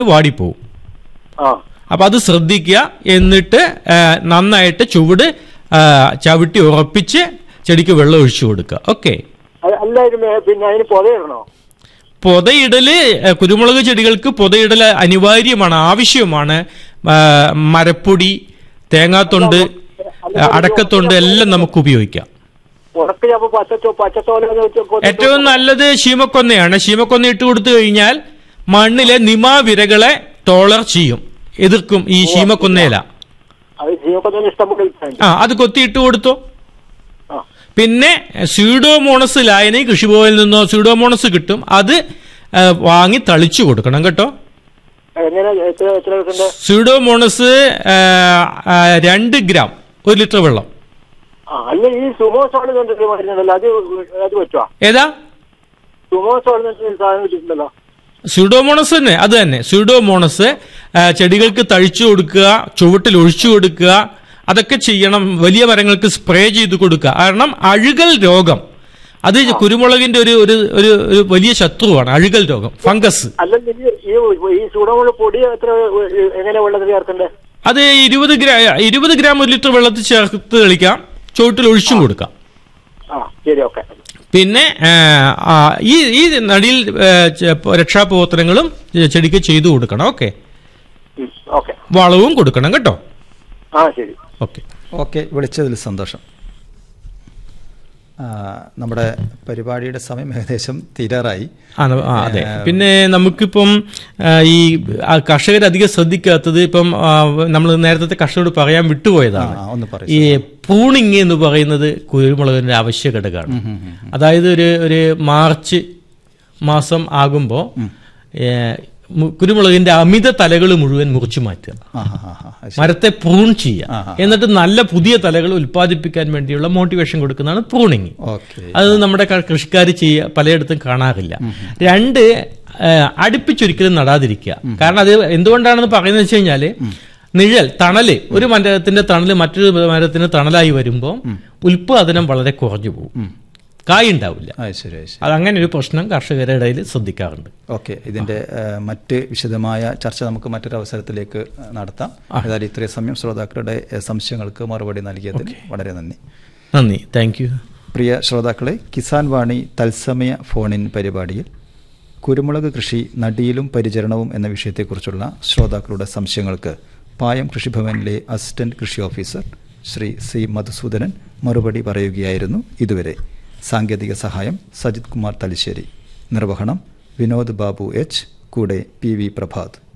വാടിപ്പോവും ആ അപ്പൊ അത് ശ്രദ്ധിക്കുക എന്നിട്ട് ആ, നന്നായിട്ട് ചുവട് ആ, ചവിട്ടി ഉറപ്പിച്ച് ചെടിക്ക് വെള്ളം ഒഴിച്ചു കൊടുക്കുക ഓക്കെ അത് അല്ലായിരുന്നു പിന്നെ അതിന് പുതയിടണോ പൊതയിടല് ആ, കുരുമുളക് ചെടികൾക്ക് പൊതയിടൽ അനിവാര്യമാണ് ആവശ്യമാണ് ആ, മരപ്പൊടി തേങ്ങാത്തൊണ്ട് ആ, അടക്കത്തൊണ്ട് എല്ലാം നമുക്ക് ഉപയോഗിക്കാം ഉണക്ക് ചിലപ്പോ പച്ച പച്ചത്തോല ഏറ്റവും നല്ലത് ശീമക്കൊന്നയാണ് ശീമക്കൊന്ന ഇട്ട് കൊടുത്തു കഴിഞ്ഞാൽ മണ്ണിലെ നിമാവിരകളെ ടോളർ ചെയ്യും എതിർക്കും ഈ ശീമക്കൊന്നയില അത് ജീവക്കൊന്നും ഇഷ്ടം പോലെ കിട്ടാനുണ്ട്. ആ അത് കൊത്തിയിട്ട് കൊടുത്തു ആ പിന്നെ സ്യൂഡോമോണസ് ലായനി കൃഷിഭവനിൽ നിന്നോ സ്യൂഡോമോണസ് കിട്ടും അത് ആ, വാങ്ങി തളിച്ചു കൊടുക്കണം കേട്ടോ എങ്ങനെ എത്ര എത്ര ദിവസത്തിന്റെ സ്യൂഡോമോണസ് ആ, ആ, രണ്ട് ഗ്രാം ഒരു ലിറ്റർ വെള്ളം ആ അല്ല ഈ സുമോസോൾ എന്നിട്ട് മരുന്നുണ്ടല്ലോ അത് അത് പറ്റുവാ ഏതാ സുമോസോൾ എന്നിട്ട് സാധനം വെച്ചിട്ടുണ്ടല്ലോ സ്യൂഡോമോണസ് തന്നെ അത് തന്നെ സ്യൂഡോമോണസ് ആ, ചെടികൾക്ക് തഴിച്ചു കൊടുക്കുക ചുവട്ടിൽ ഒഴിച്ചു കൊടുക്കുക അതൊക്കെ ചെയ്യണം വലിയ മരങ്ങൾക്ക് സ്പ്രേ ചെയ്ത് കൊടുക്കുക കാരണം അഴുകൽ രോഗം അത് കുരുമുളകിന്റെ ഒരു ഒരു ഒരു ഒരു വലിയ ശത്രുവാണ് അഴുകൽ രോഗം ഫംഗസ് അല്ലെങ്കിൽ ഈ ഈ ഈ ചൂടമുള്ള പൊടി എത്ര എങ്ങനെ വെള്ളത്തിൽ ചേർക്കണ്ടേ അത് ഇരുപത് ഗ്രാം ഇരുപത് ഗ്രാം ഒരു ലിറ്റർ വെള്ളത്തിൽ ചേർത്ത് കളിക്കാം ചുവട്ടിൽ ഒഴിച്ചും കൊടുക്കാം ആ ശരി ഓക്കെ പിന്നെ ആ, ആ, ഈ ഈ നടിയിൽ ആ, ചെ- രക്ഷാപ്രവർത്തനങ്ങളും ചെടിക്ക് ചെയ്തു കൊടുക്കണം ഓക്കെ ഓക്കെ വളവും കൊടുക്കണം കേട്ടോ ആ ശരി ഓക്കെ ഓക്കെ വിളിച്ചതിൽ സന്തോഷം ആ, നമ്മുടെ പരിപാടിയുടെ സമയം ഏകദേശം തീരാറായി ആ, ന- ആ, അതെ പിന്നെ നമുക്കിപ്പം ആ, ഈ ആ, കർഷകർ അധികം ശ്രദ്ധിക്കാത്തത് ഇപ്പം നമ്മൾ നേരത്തെ കർഷകരോട് പറയാൻ വിട്ടുപോയതാണ് ആ, ഒന്ന് പറയൂ. ഈ പ്രൂണിങ് എന്ന് പറയുന്നത് കുരുമുളകിന്റെ അവശ്യ ഘടകമാണ് അതായത് ഒരു ഒരു മാർച്ച് മാസം ആകുമ്പോൾ കുരുമുളകിന്റെ അമിത തലകൾ മുഴുവൻ മുറിച്ചു മാറ്റുക ആ ആ, ആ, ആ, ശരി. മരത്തെ പ്രൂൺ ചെയ്യുക ആഹാ. എന്നിട്ട് നല്ല പുതിയ തലകൾ ഉൽപ്പാദിപ്പിക്കാൻ വേണ്ടിയുള്ള മോട്ടിവേഷൻ കൊടുക്കുന്നതാണ് പ്രൂണിങ് ഓക്കെ അത് നമ്മുടെ കൃഷിക്കാർ ചെയ്യുക പലയിടത്തും കാണാറില്ല രണ്ട് ആ, അടുപ്പിച്ചൊരിക്കലും നടാതിരിക്കുക കാരണം അത് എന്തുകൊണ്ടാണെന്ന് പറയുന്നത് വെച്ച് കഴിഞ്ഞാല് നിഴൽ തണല് ഒരു മരത്തിന്റെ തണല് മറ്റൊരു മരത്തിന് തണലായി വരുമ്പോൾ ഉൽപാദനം വളരെ കുറഞ്ഞു പോകും കായ് ഉണ്ടാവില്ല ആ ശരി ആ, ശരി അത് അങ്ങനെ ഒരു പ്രശ്നം കർഷകരുടെ ഇടയിൽ ശ്രദ്ധിക്കാറുണ്ട് ഓക്കെ ഇതിന്റെ ആ, മറ്റ് വിശദമായ ചർച്ച നമുക്ക് മറ്റൊരു അവസരത്തിലേക്ക് ആ, നടത്താം ഏതായാലും ഇത്രയും സമയം ശ്രോതാക്കളുടെ ആ, സംശയങ്ങൾക്ക് മറുപടി നൽകിയതിന് വളരെ നന്ദി നന്ദി താങ്ക് യു പ്രിയ ശ്രോതാക്കളെ കിസാൻ വാണി തത്സമയ ഫോണിൻ പരിപാടിയിൽ കുരുമുളക് കൃഷി നടിയിലും പരിചരണവും എന്ന വിഷയത്തെക്കുറിച്ചുള്ള ശ്രോതാക്കളുടെ സംശയങ്ങൾക്ക് പായം കൃഷിഭവനിലെ അസിസ്റ്റന്റ് കൃഷി ഓഫീസർ ശ്രീ സി മധുസൂദനൻ മറുപടി പറയുകയായിരുന്നു ഇതുവരെ സാങ്കേതിക സഹായം സജിത് കുമാർ തലിശ്ശേരി നിർവഹണം വിനോദ് ബാബു എച്ച് കൂടെ പി വി പ്രഭാത്